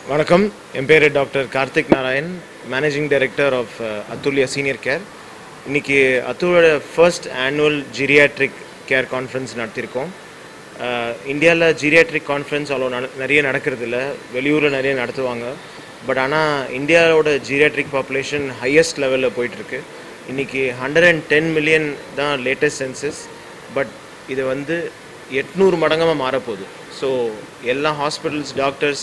வணக்கம் என் பேர் doctor Karthik Narayan managing director of Athulya senior care இன்னைக்கு அத்துலோட first annual geriatric care conference நடத்தியிருக்கோம் இந்தியாவில் ஜீரியாட்ரிக் கான்ஃபரன்ஸ் அவ்வளோ நட நிறைய நடக்கிறது இல்லை வெளியூரில் நிறைய நடத்துவாங்க பட் ஆனால் இந்தியாவோட ஜீரியாட்ரிக் பாப்புலேஷன் ஹையஸ்ட் லெவலில் போயிட்டுருக்கு இன்றைக்கி ஹண்ட்ரட் அண்ட் டென் மில்லியன் தான் லேட்டஸ்ட் சென்சஸ் பட் இது வந்து எட்நூறு மடங்காக மாறப்போகுது ஸோ எல்லா ஹாஸ்பிட்டல்ஸ் டாக்டர்ஸ்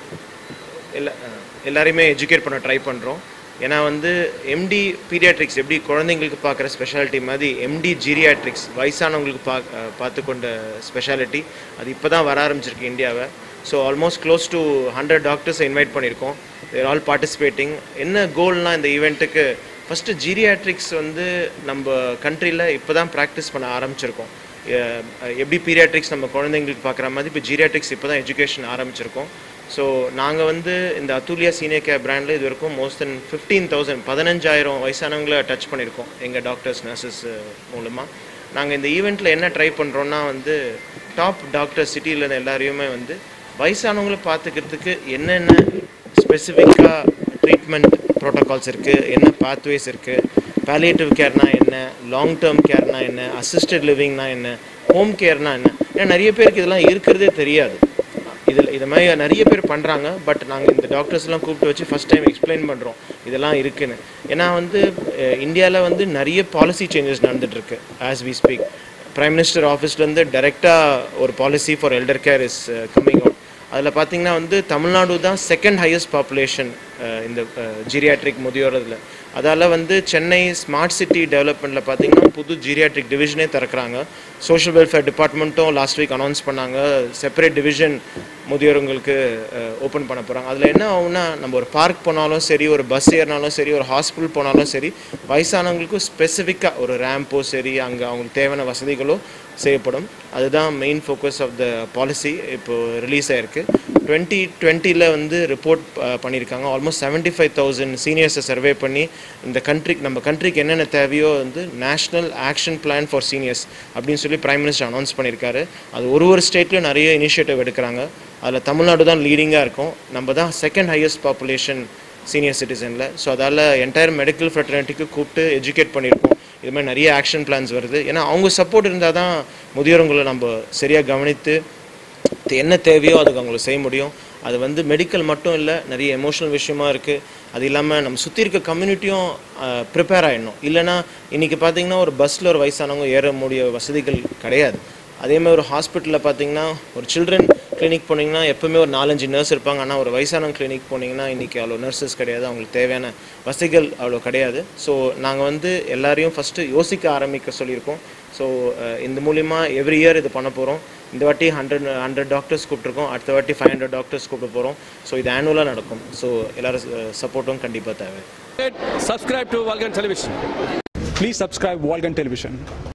எல்லா எல்லாரையுமே எஜுகேட் பண்ண ட்ரை பண்ணுறோம் ஏன்னா வந்து எம்டி பீடியாட்ரிக்ஸ் எப்படி குழந்தைங்களுக்கு பார்க்குற ஸ்பெஷாலிட்டி மாதிரி எம்டி ஜீரியாட்ரிக்ஸ் வயசானவங்களுக்கு பா பார்த்து கொண்ட ஸ்பெஷாலிட்டி அது இப்போ தான் வர ஆரம்பிச்சிருக்கு இந்தியாவை so almost close to hundred டாக்டர்ஸை இன்வைட் பண்ணியிருக்கோம் தேர் ஆல் பார்ட்டிசிபேட்டிங் என்ன கோல்னால் இந்த ஈவெண்ட்டுக்கு ஃபஸ்ட்டு ஜீரியாட்ரிக்ஸ் வந்து நம்ம கண்ட்ரியில் இப்போ தான் ப்ராக்டிஸ் பண்ண ஆரம்பிச்சிருக்கோம் எ- எப்படி பீரியாட்ரிக்ஸ் நம்ம குழந்தைங்களுக்கு பார்க்குற மாதிரி இப்போ ஜீரியாட்ரிக்ஸ் இப்போ தான் எஜுகேஷன் ஆரம்பிச்சிருக்கோம் ஸோ நாங்கள் வந்து இந்த அத்துலியா சீனியர் கேர் பிராண்டில் இது வரைக்கும் மோஸ்ட் தென் ஃபிஃப்டீன் தௌசண்ட் பதினஞ்சாயிரம் வயசானவங்கள டச் பண்ணியிருக்கோம் எங்கள் டாக்டர்ஸ் நர்சஸ் மூலமாக நாங்கள் இந்த ஈவெண்ட்டில் என்ன ட்ரை பண்ணுறோன்னா வந்து டாப் டாக்டர் சிட்டியில் எல்லாரையுமே வந்து வயசானவங்கள பார்த்துக்கிறதுக்கு என்னென்ன ஸ்பெசிஃபிக்காக ட்ரீட்மெண்ட் ப்ரோட்டோகால்ஸ் இருக்குது என்ன பாத்வேஸ் இருக்குது palliative கேர்னா என்ன லாங் டேர்ம் கேர்னா என்ன அசிஸ்டட் லிவிங்னா என்ன ஹோம் கேர்னா என்ன ஏன்னா நிறைய பேருக்கு இதெல்லாம் இருக்கிறதே தெரியாது இதில் இது மாதிரி நிறைய பேர் பண்ணுறாங்க பட் நாங்கள் இந்த டாக்டர்ஸ்லாம் கூப்பிட்டு வச்சு ஃபஸ்ட் டைம் எக்ஸ்பிளைன் பண்ணுறோம் இதெல்லாம் இருக்குன்னு ஏன்னா வந்து இந்தியாவில் வந்து நிறைய பாலிசி சேஞ்சஸ் நடந்துகிட்ருக்கு as we speak prime minister ஆஃபீஸ்லேருந்து டைரெக்டாக ஒரு policy for elder care is coming out அதில் பார்த்தீங்கன்னா வந்து தமிழ்நாடு தான் செகண்ட் ஹையஸ்ட் பாப்புலேஷன் இந்த ஜீரியாட்ரிக் முதியோர் இதில் அதால் வந்து சென்னை ஸ்மார்ட் சிட்டி டெவலப்மெண்ட்டில் பார்த்தீங்கன்னா புது ஜீரியாட்ரிக் டிவிஷனே திறக்கிறாங்க சோஷியல் வெல்ஃபேர் டிபார்ட்மெண்ட்டும் லாஸ்ட் வீக் அனௌன்ஸ் பண்ணாங்க செப்பரேட் டிவிஷன் முதியோர்களுக்கு ஓப்பன் பண்ண போகிறாங்க அதில் என்ன ஆகும்னா நம்ம ஒரு பார்க் போனாலும் சரி ஒரு பஸ் ஏறினாலும் சரி ஒரு ஹாஸ்பிட்டல் போனாலும் சரி வயசானவங்களுக்கும் ஸ்பெசிஃபிக்காக ஒரு ரேம்போ சரி அங்கே அவங்களுக்கு தேவையான வசதிகளோ செய்யப்படும் அதுதான் main focus of the policy இப்போ ரிலீஸ் ஆயிருக்கு டுவெண்ட்டி டுவெண்ட்டியில் வந்து ரிப்போர்ட் பண்ணியிருக்காங்க ஆல்மோஸ்ட் செவன்ட்டி ஃபைவ் தௌசண்ட் சீனியர்ஸை சர்வே பண்ணி இந்த கண்ட்ரிக்கு நம்ம கண்ட்ரிக்கு என்னென்ன தேவையோ வந்து national action plan for seniors அப்படின்னு சொல்லி பிரைம் மினிஸ்டர் அனௌன்ஸ் பண்ணியிருக்காரு அது ஒரு ஒரு ஸ்டேட்லையும் நிறைய இனிஷியேட்டிவ் எடுக்கிறாங்க அதில் தமிழ்நாடு தான் லீடிங்காக இருக்கும் நம்ம தான் செகண்ட் ஹையஸ்ட் பாப்புலேஷன் சீனியர் சிட்டிசனில் ஸோ அதால் என்டையர் மெடிக்கல் ஃப்ரெட்டர்னிட்டிக்கு கூப்பிட்டு எஜுகேட் பண்ணியிருக்கோம் இது மாதிரி நிறைய ஆக்ஷன் பிளான்ஸ் வருது ஏன்னா அவங்க சப்போர்ட் இருந்தால் தான் முதியோர்களை நம்ம சரியாக கவனித்து இது என்ன தேவையோ அதுக்கு அவங்களுக்கு செய்ய முடியும் அது வந்து மெடிக்கல் மட்டும் இல்லை நிறைய எமோஷனல் விஷயமா இருக்குது அது இல்லாமல் நம்ம சுற்றி இருக்க கம்யூனிட்டியும் ப்ரிப்பேர் ஆகிடணும் இல்லைன்னா இன்றைக்கி பார்த்தீங்கன்னா ஒரு பஸ்ஸில் ஒரு வயசானவங்க ஏற முடிய வசதிகள் கிடையாது அதே மாதிரி ஒரு ஹாஸ்பிட்டலில் பார்த்தீங்கன்னா ஒரு சில்ட்ரன் கிளினிக் போனீங்கன்னா எப்பவுமே ஒரு நாலஞ்சு நர்ஸ் இருப்பாங்க ஆனால் ஒரு வயசானவங்க கிளினிக் போனீங்கன்னா இன்றைக்கி அவ்வளோ நர்சஸ் கிடையாது அவங்களுக்கு தேவையான வசதிகள் அவ்வளோ கிடையாது ஸோ நாங்கள் வந்து எல்லாரையும் ஃபஸ்ட்டு யோசிக்க ஆரம்பிக்க சொல்லியிருக்கோம் ஸோ இந்த மூலிமா எவ்ரி இயர் இது பண்ண போகிறோம் இந்த வாட்டி ஹண்ட்ரட் ஹண்ட்ரட் டாக்டர்ஸ் கூப்பிட்ருக்கோம் அடுத்த வாட்டி ஃபைவ் ஹண்ட்ரட் டாக்டர்ஸ் கூப்பிட்டு போகிறோம் ஸோ இது ஆனுவலாக நடக்கும் ஸோ எல்லாரும் சப்போர்ட்டும் கண்டிப்பாக தேவை Subscribe to Vulcan Television. Please subscribe Walgan Television.